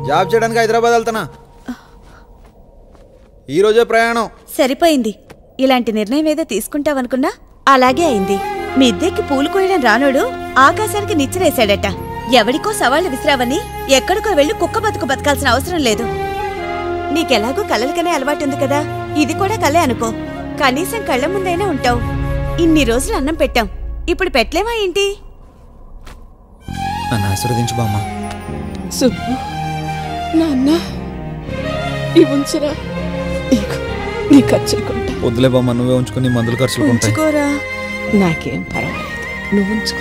job చేయడానికి హైదరాబాద్ వెళ్తానా ఈ రోజే ప్రయాణం సరిపోయింది ఇలాంటి నిర్ణయం ఏదో తీసుకుంటావనుకున్నా అలాగే అయింది మీ ఇద్దరికి పూలు కోయడం రానోడు ఆకాశానికి నిచ్చినేశాడట ఎవడికో సవాళ్లు విసిరావని ఎక్కడికో వెళ్ళి కుక్క బతుకు బతకాల్సిన అవసరం లేదు నీకెలాగో కలలకనే అలవాటుంది కదా ఇది కూడా కలే అనుకో కనీసం కళ్ళ ముందైనా ఉంటావు ఇన్ని రోజులు అన్నం పెట్టాం ఇప్పుడు పెట్టలేమా ఏంటి నన్ను ఆశీర్వదించు బామ్మ సుబ్బు నాన్న ఈ ఉంచరా ఇగో నీ ఖర్చులు కొంటా వద్దులే బామ్మ నువ్వే ఉంచుకుని మందులు ఖర్చులు ఉంటాయి ఉంచుకోరా నాకేం పర్వాలేదు నువ్వు ఉంచుకో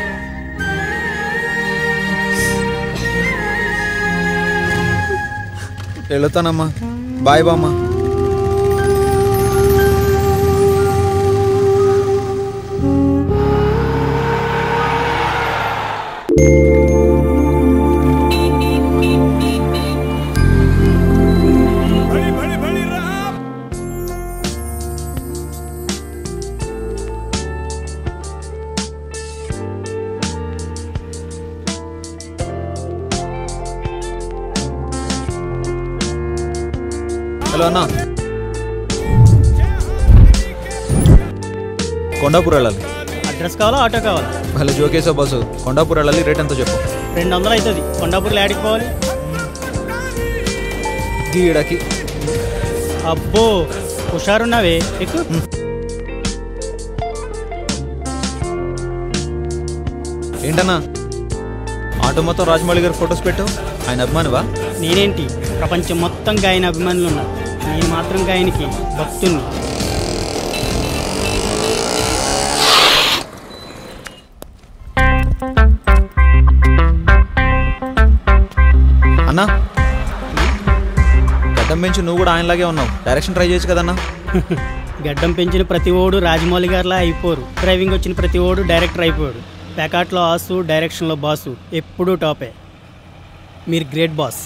వెళుతానమ్మా బాయ్ బామ్మ హలో అన్న కొండాపూర్ వెళ్ళాలి అడ్రస్ కావాలా ఆటో కావాలా భలే జోకేసా బస్సు కొండాపూర్ వెళ్ళాలి రేట్ ఎంతో చెప్పు రెండు వందలు అవుతుంది కొండాపూర్లో యాడికి పోవాలి గీడకి అబ్బో హుషారున్నావే ఎక్కువ ఏంటన్నా ఆటో మొత్తం రాజమౌళి గారి ఫొటోస్ పెట్టు ఆయన అభిమానివా నేనేంటి ప్రపంచం మొత్తం గాయన అభిమానులు ఉన్నారు నేను మాత్రం గాయనికి భక్తుణ్ణి అన్నా గడ్డం పెంచి నువ్వు కూడా ఆయనలాగే ఉన్నావు డైరెక్షన్ ట్రై చేయొచ్చు కదన్నా గడ్డం పెంచిన ప్రతి ఓడు రాజమౌళి గారిలా అయిపోరు డ్రైవింగ్ వచ్చిన ప్రతి ఓడు డైరెక్టర్ అయిపోయాడు ప్యాకాట్లో ఆసు డైరెక్షన్లో బాసు ఎప్పుడూ టాపే మీరు great boss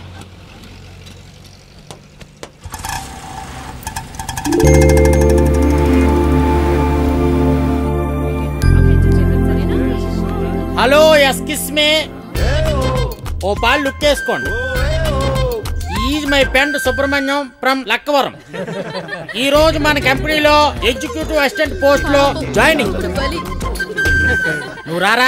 hello excuse me ఓ పాలు లుక్ వేసుకోండి is my friend Subrahmanyam from Lakkavaram ఈ రోజు మన కంపెనీలో ఎగ్జిక్యూటివ్ అసిస్టెంట్ పోస్ట్ లో జాయినింగ్ నువ్వు రారా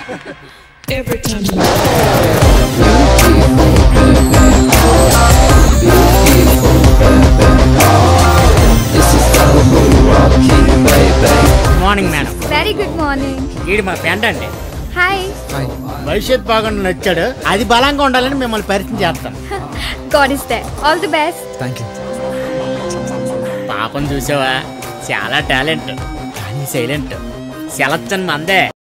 morning madam very good morning వీడు మా ఫ్రెండ్ అండి హాయ్ భవిష్యత్ బాగుండి నచ్చాడు అది బలంగా ఉండాలని మిమ్మల్ని పరిచయం చేస్తాం god is they all the best thank you పాపం చూసావా చాలా టాలెంట్ కానీ సైలెంట్ సెలక్షన్ మందే